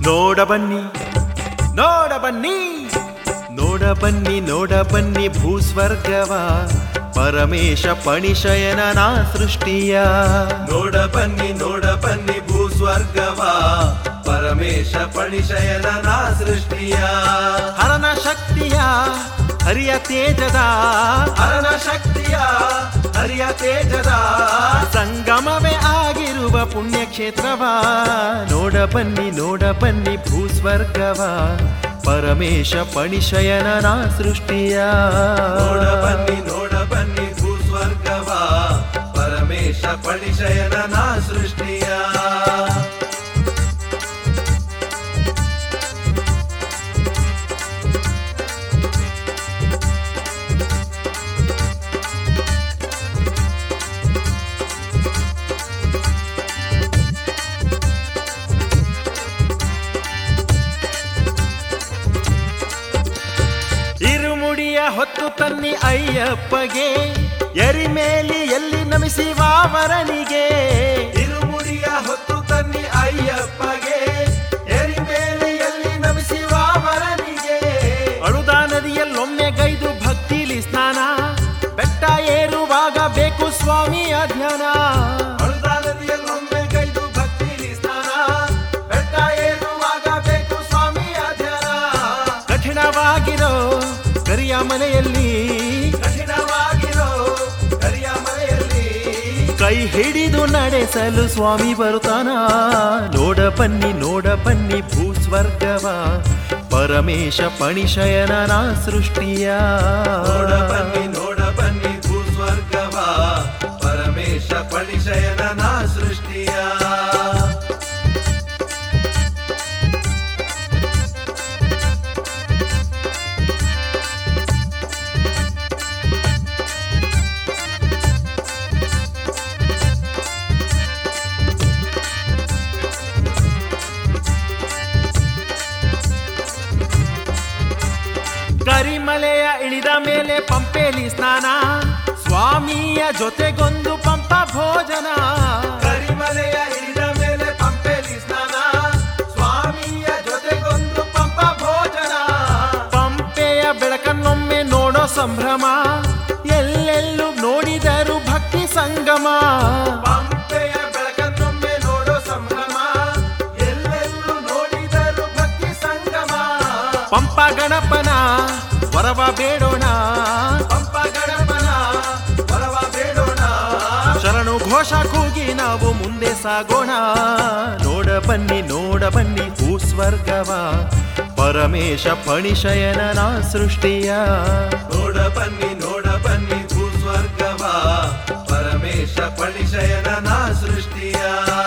ನೋಡ ಬನ್ನಿ ನೋಡ ಬನ್ನಿ ನೋಡ ಬನ್ನಿ ನೋಡ ಬನ್ನಿ ಭೂಸ್ವರ್ಗವ ಪರಮೇಶ ಪಣಿಶಯನನ ಸೃಷ್ಟಿಯ ನೋಡ ಬನ್ನಿ ನೋಡ ಬನ್ನಿ ಭೂಸ್ವರ್ಗವ ಪರಮೇಶ ಪಣಿಶಯನನ ಸೃಷ್ಟಿಯ ಹರನ ಶಕ್ತಿಯ ಹರಿಯ ತೇಜದ ಹರನ ಶಕ್ತಿಯ ಹರಿಯ ತೇಜದ ಸಂಗಮವೇ ಆಗಿರುವ ಪುಣ್ಯಕ್ಷೇತ್ರವ ನೋಡ ಬನ್ನಿ ನೋಡ ಬನ್ನಿ ಭೂಸ್ವರ್ಗವ ಪರಮೇಶ ಪಣಿಶಯನನ ಸೃಷ್ಟಿಯ ನೋಡ ಬನ್ನಿ ನೋಡ ಬನ್ನಿ ಭೂಸ್ವರ್ಗವ ಪರಮೇಶ ಪಣಿಶಯನನ ಸೃಷ್ಟಿಯ ಇರುಮುಡಿಯ ಹೊತ್ತು ತನ್ನಿ ಅಯ್ಯಪ್ಪಗೆ ಎರಿಮೇಲಿ ಎಲ್ಲಿ ನಮಿಸಿ ವಾವರನಿಗೆ ಇರುಮುಡಿಯ ಹೊತ್ತು ತನ್ನಿ ಅಯ್ಯಪ್ಪಗೆ ಎರಿಮೇಲಿಯಲ್ಲಿ ನಮಿಸಿ ವಾಮರನಿಗೆ ಅಳುದ ನದಿಯಲ್ಲೊಮ್ಮೆ ಗೈದು ಭಕ್ತಿಲಿ ಸ್ನಾನ ಬೆಟ್ಟ ಏರುವಾಗ ಬೇಕು ಸ್ವಾಮಿಯ ಧ್ಯಾನ ಅಳುದ ನದಿಯಲ್ಲೊಮ್ಮೆ ಕೈದು ಭಕ್ತಿಲಿ ಸ್ನಾನ ಬೆಟ್ಟ ಏರುವಾಗ ಬೇಕು ಸ್ವಾಮಿಯ ಧ್ಯಾನ ಕಠಿಣವಾಗಿರೋ ಕರಿಯ ಮನೆಯಲ್ಲಿ ಕಠಿಣವಾಗಿರೋ ಕರಿಯ ಮನೆಯಲ್ಲಿ ಕೈ ಹಿಡಿದು ನಡೆಸಲು ಸ್ವಾಮಿ ಬರುತ್ತಾನ ನೋಡ ಬನ್ನಿ ನೋಡ ಬನ್ನಿ ಭೂಸ್ವರ್ಗವ ಪರಮೇಶ ಪಣಿಶಯನನ ಸೃಷ್ಟಿಯ ನೋಡ ಬನ್ನಿ ನೋಡ ಬನ್ನಿ ಭೂಸ್ವರ್ಗವ ಪರಮೇಶ ಪಣಿಶಯನನ ಸೃಷ್ಟಿಯ ಕರಿಮಲೆಯ ಇಳಿದ ಮೇಲೆ ಪಂಪೇಲಿ ಸ್ನಾನ ಸ್ವಾಮಿಯ ಜೊತೆಗೊಂದು ಪಂಪ ಭೋಜನ ಕರಿಮಲೆಯ ಇಳಿದ ಮೇಲೆ ಪಂಪೆಲಿ ಸ್ನಾನ ಸ್ವಾಮಿಯ ಜೊತೆಗೊಂದು ಪಂಪ ಭೋಜನ ಪಂಪೆಯ ಬೆಳಕನ್ನೊಮ್ಮೆ ನೋಡೋ ಸಂಭ್ರಮ ಎಲ್ಲೆಲ್ಲೂ ನೋಡಿದರು ಭಕ್ತಿ ಸಂಗಮ ಪಂಪೆಯ ಬೆಳಕನ್ನೊಮ್ಮೆ ನೋಡೋ ಸಂಭ್ರಮ ಎಲ್ಲೆಲ್ಲೂ ನೋಡಿದರು ಭಕ್ತಿ ಸಂಗಮ ಪಂಪ ಗಣಪನ ವರವ ಬೇಡೋಣ ಪಂಪ ಗಣಪನ ಬರವ ಬೇಡೋಣ ಶರಣು ಘೋಷ ಕೂಗಿ ನಾವು ಮುಂದೆ ಸಾಗೋಣ ನೋಡ ಬನ್ನಿ ನೋಡ ಬನ್ನಿ ಭೂಸ್ವರ್ಗವ ಪರಮೇಶ ಪಣಿಶಯನನ ಸೃಷ್ಟಿಯ ನೋಡ ಬನ್ನಿ ನೋಡ ಬನ್ನಿ ಭೂಸ್ವರ್ಗವ ಪರಮೇಶ ಪಣಿಶಯನನ ಸೃಷ್ಟಿಯ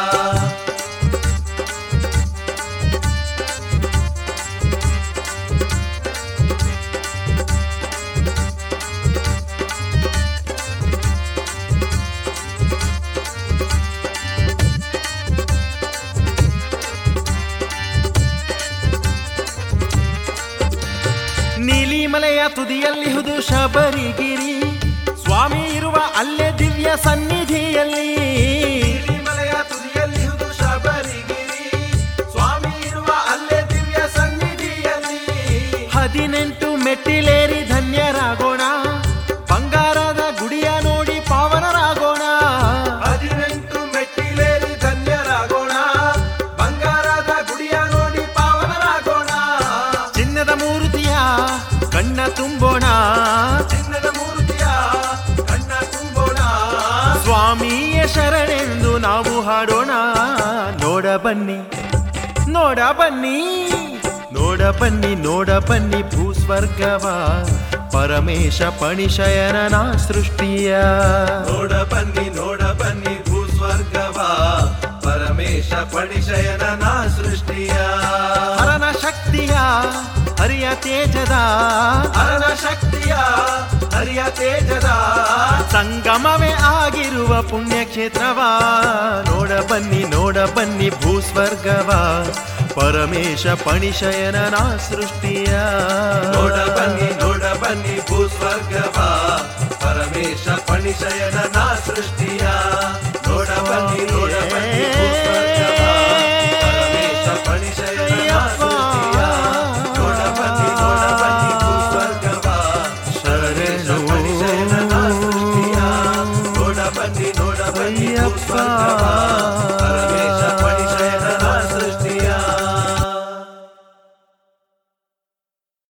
ನೀಲಿಮಲೆಯ ತುದಿಯಲ್ಲಿ ಹುದು ಶಬರಿಗಿರಿ ಸ್ವಾಮಿ ಇರುವ ಅಲ್ಲೇ ದಿವ್ಯ ಸನ್ನಿಧಿಯಲ್ಲಿ ನೀಲಿಮಲೆಯ ತುದಿಯಲ್ಲಿ ಹುದು ಶಬರಿಗಿರಿ ಸ್ವಾಮಿ ಇರುವ ಅಲ್ಲೇ ದಿವ್ಯ ಸನ್ನಿಧಿಯಲ್ಲಿ ಹದಿನೆಂಟು ಮೆಟ್ಟಿಲೇರಿ ಧನ್ಯರಾಗೋಣ ಬಂಗಾರದ ಗುಡಿಯ ನೋಡಿ ಪಾವನರಾಗೋಣ ಹದಿನೆಂಟು ಮೆಟ್ಟಿಲೇರಿ ಧನ್ಯರಾಗೋಣ ಬಂಗಾರದ ಗುಡಿಯ ನೋಡಿ ಪಾವನರಾಗೋಣ ಚಿನ್ನದ ಮೂರ್ತಿಯ ಕಣ್ಣ ತುಂಬೋಣ ಚಿನ್ನದ ಮೂರ್ತಿಯ ಕಣ್ಣ ತುಂಬೋಣ ಸ್ವಾಮಿಯ ಶರಣೆಂದು ನಾವು ಹಾಡೋಣ ನೋಡ ಬನ್ನಿ ನೋಡ ಬನ್ನಿ ನೋಡ ಬನ್ನಿ ನೋಡ ಬನ್ನಿ ಭೂಸ್ವರ್ಗವ ಪರಮೇಶ ಪಣಿಶಯನನ ಸೃಷ್ಟಿಯ ನೋಡ ಬನ್ನಿ ನೋಡ ಬನ್ನಿ ಭೂಸ್ವರ್ಗವ ಪರಮೇಶ ಪಣಿಶಯನನ ಸೃಷ್ಟಿಯ ಹರನ ಶಕ್ತಿಯ ಹರಿಯ ತೇಜದ ಹರನ ಶಕ್ತಿಯ ಹರಿಯ ತೇಜದ ಸಂಗಮವೇ ಆಗಿರುವ ಪುಣ್ಯಕ್ಷೇತ್ರವ ನೋಡ ಬನ್ನಿ ನೋಡ ಬನ್ನಿ ಭೂಸ್ವರ್ಗವ ಪರಮೇಶ ಪಣಿಶಯನನ ಸೃಷ್ಟಿಯ ನೋಡ ಬನ್ನಿ ನೋಡ ಬನ್ನಿ ಭೂಸ್ವರ್ಗವ ಪರಮೇಶ ಪಣಿಶಯನನ ಸೃಷ್ಟಿಯ